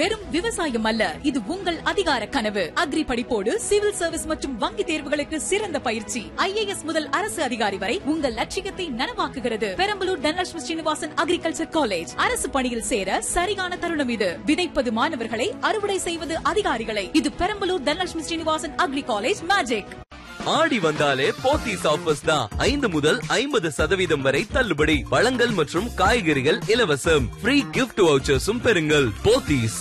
வெறும் விவசாயம் அல்ல இது உங்கள் அதிகார கனவு அக்ரி படிப்போடு சிவில் சர்வீஸ் மற்றும் வங்கி தேர்வுகளுக்கு சிறந்த பயிற்சி ஐஏஎஸ் முதல் அரசு அதிகாரி வரை உங்கள் லட்சியத்தை நனவாக்குகிறது பெரம்பலூர் தனலட்சுமி ஸ்ரீனிவாசன் அக்ரிகல்ச்சர் காலேஜ் அரசு பணியில் சேர சரியான தருணம் இது விதைப்பது மாணவர்களை அறுவடை செய்வது அதிகாரிகளை இது Perambalur Dhanalakshmi Srinivasan agri college magic ஆடி வந்தாலே போத்தீஸ் ஆஃபர்ஸ் தான் ஐந்து முதல் ஐம்பது சதவீதம் வரை தள்ளுபடி பழங்கள் மற்றும் காய்கறிகள் இலவசம் ஃப்ரீ கிஃப்ட் வவுச்சர்ஸும் பெறுங்கள் போத்தீஸ்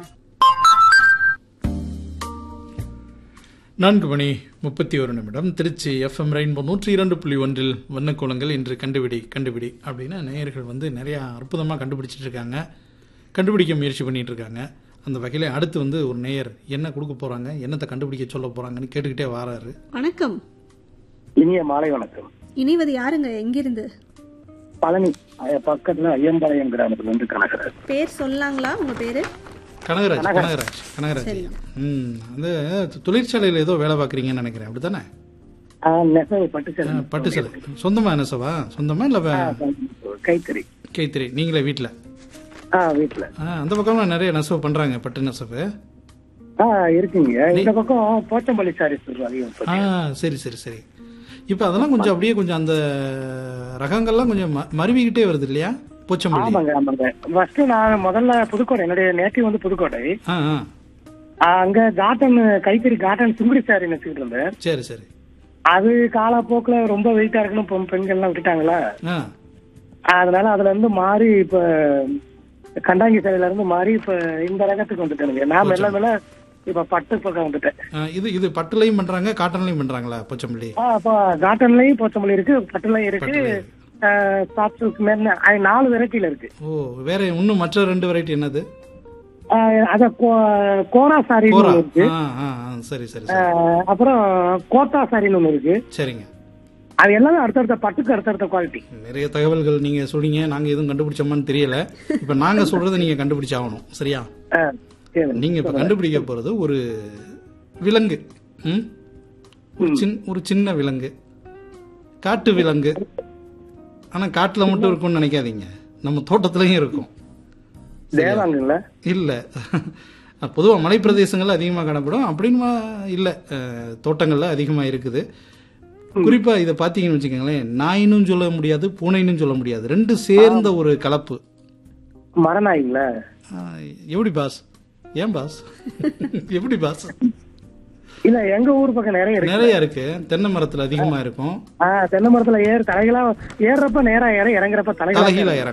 நான்கு மணி முப்பத்தி ஒரு நிமிடம் திருச்சி எஃப்எம் ரெயின்போ நூற்றி இரண்டு புள்ளி ஒன்றில் வண்ணக்கோலங்கள் இன்று கண்டுபிடி கண்டுபிடி அப்படின்னு நேயர்கள் வந்து நிறையா அற்புதமாக கண்டுபிடிச்சிட்டு இருக்காங்க கண்டுபிடிக்க முயற்சி பண்ணிட்டு இருக்காங்க அந்த வகையில் அடுத்து வந்து ஒரு நேயர் என்ன கொடுக்க போகிறாங்க என்னத்தை கண்டுபிடிக்க சொல்ல போகிறாங்கன்னு கேட்டுக்கிட்டே வராரு வணக்கம் இனிய மாலை வணக்கம் இணைவது யாருங்க எங்கிருந்து பழனி அஹ், பக்கத்துல ஐயம்பாளையம் கிராமத்துல இருந்து கணக்குறாரு பேர் சொல்லலாங்களா உங்க பேரு கனகராஜ் கனகராஜ் கனகராஜ் சரிங்க. ம் அந்த தொழிற்சாலையில் ஏதோ வேலை பார்க்குறீங்கன்னு நினைக்கிறேன் அப்படி தானே நெசவு பட்டு சேலை பட்டு சேலை சொந்தமா நெசவா சொந்தமா இல்லை கைத்தறி கைத்தறி நீங்களே வீட்டில் ஆ வீட்டுல அந்த பக்கம்லாம் நிறைய நெசவு பண்ணுறாங்க பட்டு நெசவு ஆ இருக்குங்க இந்த பக்கம் போச்சம்பள்ளி சாரீஸ் அதிகம் ஆ சரி சரி சரி இப்போ அதெல்லாம் கொஞ்சம் அப்படியே கொஞ்சம் அந்த ரகங்கள்லாம் கொஞ்சம் ம- மருவிக்கிட்டே வருது இல்லையா போச்சம்பள்ளி ஆமாங்க ஆமாங்க ஃபர்ஸ்ட் நான் முதல்ல புதுக்கோட்டை என்னுடைய நேட்டிவ் வந்து புதுக்கோட்டை ஆ ஆ ஆ, அங்க காட்டன் கைத்தறி காட்டன் சுங்குடி சாரி நெச்சுக்கிட்டு இருந்தேன் சரி சரி அது காலப்போக்குல ரொம்ப வெயிட்டா இருக்குன்னு பெண்- பெண்கள்லாம் விட்டுட்டாங்களா ஆ அதனால அதுல இருந்து மாறி இப்ப கண்டாங்கி சாலையில இருந்து மாறி இப்ப இந்த ரகத்துக்கு வந்துட்டேனுங்க நான் மெல்ல மெல்ல இப்ப பட்டு பக்கம் வந்துட்டேன் ஆ, இது இது பட்டுலையும் பண்றாங்க காட்டன்லையும் பண்றாங்களா போச்சம்பள்ளி ஆ, அப்ப காட்டன்லயும் போச்சமல்லி இருக்கு பட்டுலயும் இருக்கு பட்டுலயும் சாப்ட் சில்க் மேல அது நாலு வெரைட்டில இருக்கு ஓ வேற இன்னும் மற்ற ரெண்டு வெரைட்டி என்னது ஆ, அத கோ- கோரா சாரி கோரா இருக்கு ஆ ஆ ஆ, சரி சரி ஆ, சரி அப்புறம் கோட்டா சாரின்னு ஒண்ணு இருக்கு சரிங்க அது எல்லாமே அடுத்தடுத்த பட்டுக்கு அடுத்தடுத்த குவாலிட்டி நிறைய தகவல்கள் நீங்க சொல்றீங்க நாங்க எதுவும் கண்டுபிடிச்சோமான்னு தெரியல இப்ப நாங்க சொல்றதை நீங்க கண்டுபிடிச்சாகணும் சரியா நீங்க இப்ப கண்டுபிடிக்க போறது ஒரு விலங்கு ம்? ஒரு சின் ஒரு சின்ன விலங்கு காட்டு விலங்கு ஆனா காட்டுல மட்டும் இருக்கும்னு நினைக்காதீங்க நம்ம தோட்டத்திலயும் இருக்கும் தேவாங்கல்ல இல்ல பொதுவா மலை பிரதேசங்கள்ல அதிகமா காணப்படும் அப்படின்னு இல்ல அஹ், தோட்டங்கள்ல அதிகமா இருக்குது குறிப்பா இதை பாத்தீங்கன்னு வச்சுக்கோங்களேன் நாயினும் சொல்ல முடியாது பூனைனும் சொல்ல முடியாது ரெண்டு சேர்ந்த ஒரு கலப்பு மரநாய்ங்களா ஆஹ், எப்படி பாஸ் ஏன் பாஸ் எப்படி பாஸ் இல்ல எங்க ஊர் பக்கம் நிறைய இருக்கு நிறைய இருக்கு தென்னை மரத்துல அதிகமா இருக்கும் ஆ, தென்னை மரத்துல ஏறு தலைகளா ஏறுறப்ப நேரா ஏற இறங்குறப்ப தலைகளா தலைகீழ இறங்கும்